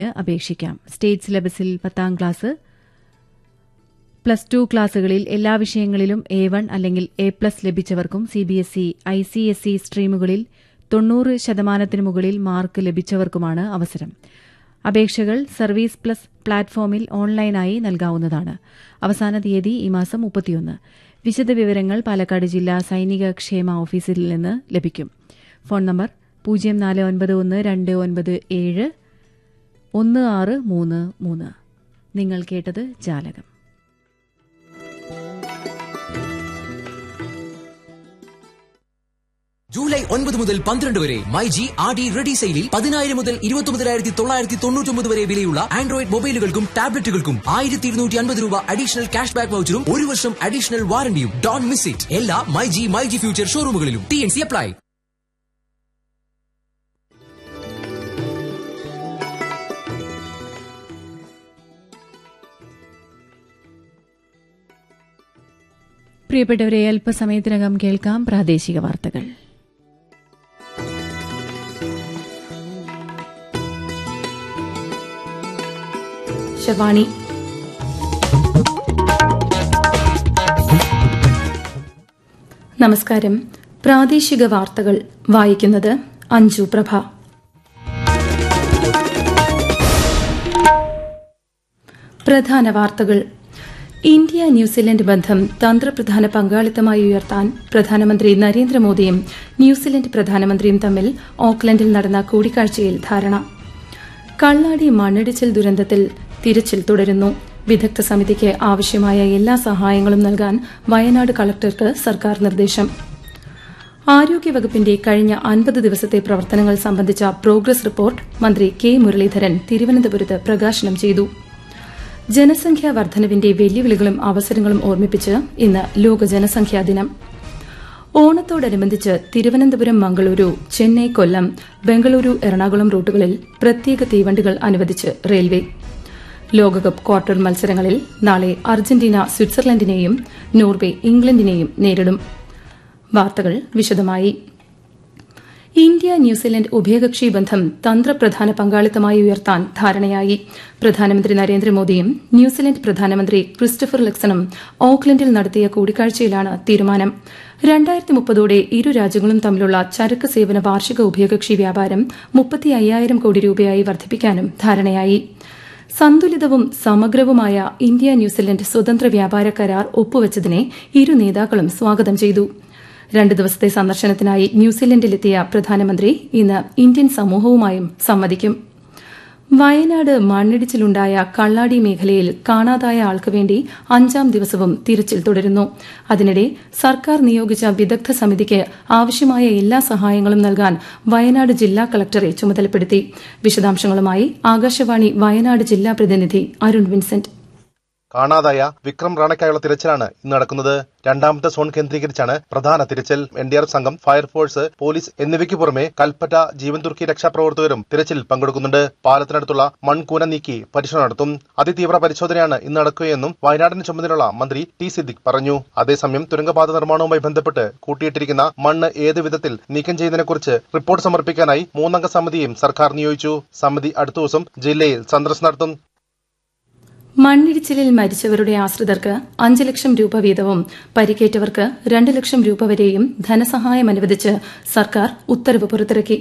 അപേക്ഷിക്കാം സ്റ്റേറ്റ് സിലബസിൽ പത്താം ക്ലാസ് പ്ലസ് ടു ക്ലാസുകളിൽ എല്ലാ വിഷയങ്ങളിലും എ വൺ അല്ലെങ്കിൽ എ പ്ലസ് ലഭിച്ചവർക്കും C B S E I C S E സ്ട്രീമുകളിൽ തൊണ്ണൂറ് ശതമാനത്തിന് മുകളിൽ മാർക്ക് ലഭിച്ചവർക്കുമാണ് അവസരം അപേക്ഷകൾ സർവീസ് പ്ലസ് പ്ലാറ്റ്ഫോമിൽ ഓൺലൈനായി നൽകാവുന്നതാണ് അവസാന തീയതി ഈ മാസം മുപ്പത്തിയൊന്ന് വിശദവിവരങ്ങൾ പാലക്കാട് ജില്ലാ സൈനിക ക്ഷേമ ഓഫീസിൽ നിന്ന് ലഭിക്കും ഫോൺ നമ്പർ പൂജ്യം നാല് ഒൻപത് ഒന്ന് രണ്ട് ഒൻപത് ഏഴ് ഒന്ന് ആറ് മൂന്ന് മൂന്ന് നിങ്ങൾ കേട്ടത് ജാലകം ജൂലൈ ഒൻപത് മുതൽ പന്ത്രണ്ട് വരെ my G R D ready സെയിലിൽ പതിനായിരം മുതൽ ഇരുപത്തൊമ്പതിനായിരത്തി തൊള്ളായിരത്തി തൊണ്ണൂറ്റൊമ്പത് വരെ വിലയുള്ള ആൻഡ്രോയിഡ് മൊബൈലുകൾക്കും ടാബ്ലറ്റുകൾക്കും ആയിരത്തി ഇരുന്നൂറ്റി അൻപത് രൂപ അഡീഷണൽ ക്യാഷ് ബാക്ക് വൗച്ചറും ഒരു വർഷം അഡീഷണൽ വാറണ്ടിയും ഡോൺ മിസ് ഇറ്റ് എല്ലാ my G my G future ഷോറൂമുകളിലും ടി എൻ സി അപ്ലൈ പ്രിയപ്പെട്ടവരെ അല്പസമയത്തിനകം കേൾക്കാം പ്രാദേശിക വാർത്തകൾ ശവാണി നമസ്കാരം പ്രാദേശിക വാർത്തകൾ വായിക്കുന്നത് അഞ്ജു പ്രഭ പ്രധാന വാർത്തകൾ ഇന്ത്യ ന്യൂസിലൻഡ് ബന്ധം തന്ത്രപ്രധാന പങ്കാളിത്തമായി ഉയർത്താൻ പ്രധാനമന്ത്രി നരേന്ദ്രമോദിയും ന്യൂസിലൻഡ് പ്രധാനമന്ത്രിയും തമ്മിൽ ഓക്ലൻഡിൽ നടന്ന കൂടിക്കാഴ്ചയിൽ ധാരണ കള്ളാടി മണ്ണിടിച്ചിൽ ദുരന്തത്തിൽ തിരച്ചിൽ തുടരുന്നു വിദഗ്ധ സമിതിക്ക് ആവശ്യമായ എല്ലാ സഹായങ്ങളും നൽകാൻ വയനാട് കളക്ടർക്ക് സർക്കാർ നിർദ്ദേശം ആരോഗ്യവകുപ്പിന്റെ കഴിഞ്ഞ അൻപത് ദിവസത്തെ പ്രവർത്തനങ്ങൾ സംബന്ധിച്ച പ്രോഗ്രസ് റിപ്പോർട്ട് മന്ത്രി കെ മുരളീധരൻ തിരുവനന്തപുരത്ത് പ്രകാശനം ചെയ്തു ജനസംഖ്യാ വർധനവിന്റെ വെല്ലുവിളികളും അവസരങ്ങളും ഓർമ്മിപ്പിച്ച് ഇന്ന് ലോക ജനസംഖ്യാ ദിനം ഓണത്തോടനുബന്ധിച്ച് തിരുവനന്തപുരം മംഗളൂരു ചെന്നൈ കൊല്ലം ബംഗളൂരു എറണാകുളം റൂട്ടുകളിൽ പ്രത്യേക തീവണ്ടികൾ അനുവദിച്ച് റെയിൽവേ ലോകകപ്പ് ക്വാർട്ടർ മത്സരങ്ങളിൽ നാളെ അർജന്റീന സ്വിറ്റ്സർലൻഡിനെയും നോർവെ ഇംഗ്ലണ്ടിനെയും നേരിടും വാർത്തകൾ വിശദമായി ഇന്ത്യ ന്യൂസിലൻഡ് ഉഭയകക്ഷി ബന്ധം തന്ത്രപ്രധാന പങ്കാളിത്തമായി ഉയർത്താൻ ധാരണയായി പ്രധാനമന്ത്രി നരേന്ദ്രമോദിയും ന്യൂസിലൻഡ് പ്രധാനമന്ത്രി ക്രിസ്റ്റഫർ ലക്സണും ഓക്ലൻഡിൽ നടത്തിയ കൂടിക്കാഴ്ചയിലാണ് തീരുമാനം രണ്ടായിരത്തി മുപ്പതോടെ ഇരു രാജ്യങ്ങളും തമ്മിലുള്ള ചരക്ക് സേവന വാർഷിക ഉഭയകക്ഷി വ്യാപാരം മുപ്പത്തി അയ്യായിരം കോടി രൂപയായി വർദ്ധിപ്പിക്കാനും ധാരണയായി സന്തുലിതവും സമഗ്രവുമായ ഇന്ത്യ ന്യൂസിലൻഡ് സ്വതന്ത്ര വ്യാപാര കരാർ ഒപ്പുവച്ചതിനെ ഇരു നേതാക്കളും സ്വാഗതം ചെയ്തു രണ്ട് ദിവസത്തെ സന്ദർശനത്തിനായി ന്യൂസിലൻഡിലെത്തിയ പ്രധാനമന്ത്രി ഇന്ന് ഇന്ത്യൻ സമൂഹവുമായും സംവദിക്കും വയനാട് മണ്ണിടിച്ചിലുണ്ടായ കള്ളാടി മേഖലയിൽ കാണാതായ ആൾക്ക് വേണ്ടി അഞ്ചാം ദിവസവും തിരച്ചിൽ തുടരുന്നു അതിനിടെ സർക്കാർ നിയോഗിച്ച വിദഗ്ധ സമിതിക്ക് ആവശ്യമായ എല്ലാ സഹായങ്ങളും നൽകാൻ വയനാട് ജില്ലാ കളക്ടറെ ചുമതലപ്പെടുത്തി വിശദാംശങ്ങളുമായി ആകാശവാണി വയനാട് ജില്ലാ പ്രതിനിധി അരുൺ വിൻസെന്റ് കാണാതായ വിക്രം റാണയ്ക്കായുള്ള തിരച്ചിലാണ് ഇന്ന് നടക്കുന്നത് രണ്ടാമത്തെ സോൺ കേന്ദ്രീകരിച്ചാണ് പ്രധാന തിരച്ചിൽ എൻ ഡി ആർ എഫ് സംഘം ഫയർഫോഴ്സ് പോലീസ് എന്നിവയ്ക്ക് പുറമെ കൽപ്പറ്റ ജീവൻ തുർക്കി രക്ഷാപ്രവർത്തകരും തിരച്ചിലിൽ പങ്കെടുക്കുന്നുണ്ട് പാലത്തിനടുത്തുള്ള മൺകൂന നീക്കി പരിശോധന നടത്തും അതിതീവ്ര പരിശോധനയാണ് ഇന്ന് നടക്കുകയെന്നും വയനാടിന് ചുമതലയുള്ള മന്ത്രി ടി സിദ്ദിഖ് പറഞ്ഞു അതേസമയം തുരങ്കപാത നിർമ്മാണവുമായി ബന്ധപ്പെട്ട് കൂട്ടിയിട്ടിരിക്കുന്ന മണ്ണ് ഏത് വിധത്തിൽ നീക്കം ചെയ്യുന്നതിനെക്കുറിച്ച് റിപ്പോർട്ട് സമർപ്പിക്കാനായി മൂന്നംഗ സമിതിയും സർക്കാർ നിയോഗിച്ചു സമിതി അടുത്ത ദിവസം ജില്ലയിൽ സന്ദർശനം നടത്തും മണ്ണിടിച്ചിലിൽ മരിച്ചവരുടെ ആശ്രിതർക്ക് അഞ്ച് ലക്ഷം രൂപ വീതവും പരിക്കേറ്റവർക്ക് രണ്ട് ലക്ഷം രൂപ വരെയും ധനസഹായം അനുവദിച്ച് സർക്കാർ ഉത്തരവ് പുറത്തിറക്കി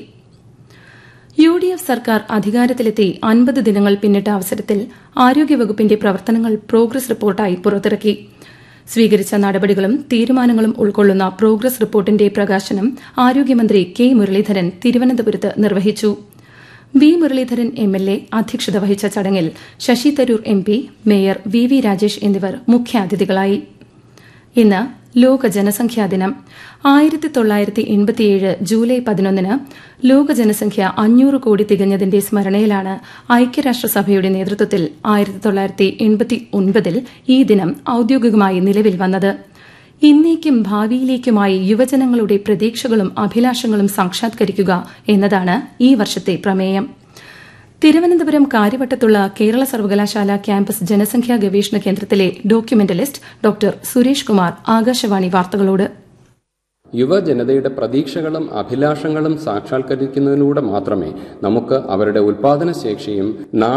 യു ഡി എഫ് സർക്കാർ അധികാരത്തിലെത്തി അൻപത് ദിനങ്ങൾ പിന്നിട്ട അവസരത്തിൽ ആരോഗ്യവകുപ്പിന്റെ പ്രവർത്തനങ്ങൾ പ്രോഗ്രസ് റിപ്പോർട്ടായി പുറത്തിറക്കി സ്വീകരിച്ച നടപടികളും തീരുമാനങ്ങളും ഉൾക്കൊള്ളുന്ന പ്രോഗ്രസ് റിപ്പോർട്ടിന്റെ പ്രകാശനം ആരോഗ്യമന്ത്രി കെ മുരളീധരൻ തിരുവനന്തപുരത്ത് നിർവഹിച്ചു V Muraleedharan M L A അധ്യക്ഷത വഹിച്ച ചടങ്ങിൽ Shashi Tharoor M P mayor V V Rajesh എന്നിവർ മുഖ്യാതിഥികളായി ഇന്ന് ലോക ജനസംഖ്യാ ദിനം ആയിരത്തി തൊള്ളായിരത്തി എൺപത്തിയേഴ് ജൂലൈ പതിനൊന്നിന് ലോക ജനസംഖ്യ അഞ്ഞൂറ് കോടി തികഞ്ഞതിന്റെ സ്മരണയിലാണ് ഐക്യരാഷ്ട്രസഭയുടെ നേതൃത്വത്തിൽ ആയിരത്തി തൊള്ളായിരത്തി എൺപത്തി ഒൻപതിൽ ഈ ദിനം ഔദ്യോഗികമായി നിലവിൽ വന്നത് ഇന്നേക്കും ഭാവിയിലേക്കുമായി യുവജനങ്ങളുടെ പ്രതീക്ഷകളും അഭിലാഷങ്ങളും സാക്ഷാത്കരിക്കുക എന്നതാണ് ഈ വർഷത്തെ പ്രമേയം തിരുവനന്തപുരം കാര്യവട്ടത്തുള്ള കേരള സർവകലാശാല ക്യാമ്പസ് ജനസംഖ്യാ ഗവേഷണ കേന്ദ്രത്തിലെ ഡോക്യുമെന്റലിസ്റ്റ് ഡോക്ടർ സുരേഷ് കുമാർ ആകാശവാണി വാർത്തകളോട് യുവജനതയുടെ പ്രതീക്ഷകളും അഭിലാഷങ്ങളും സാക്ഷാത്കരിക്കുന്നതിലൂടെ മാത്രമേ നമുക്ക് അവരുടെ ഉൽപാദന ശേഷിയും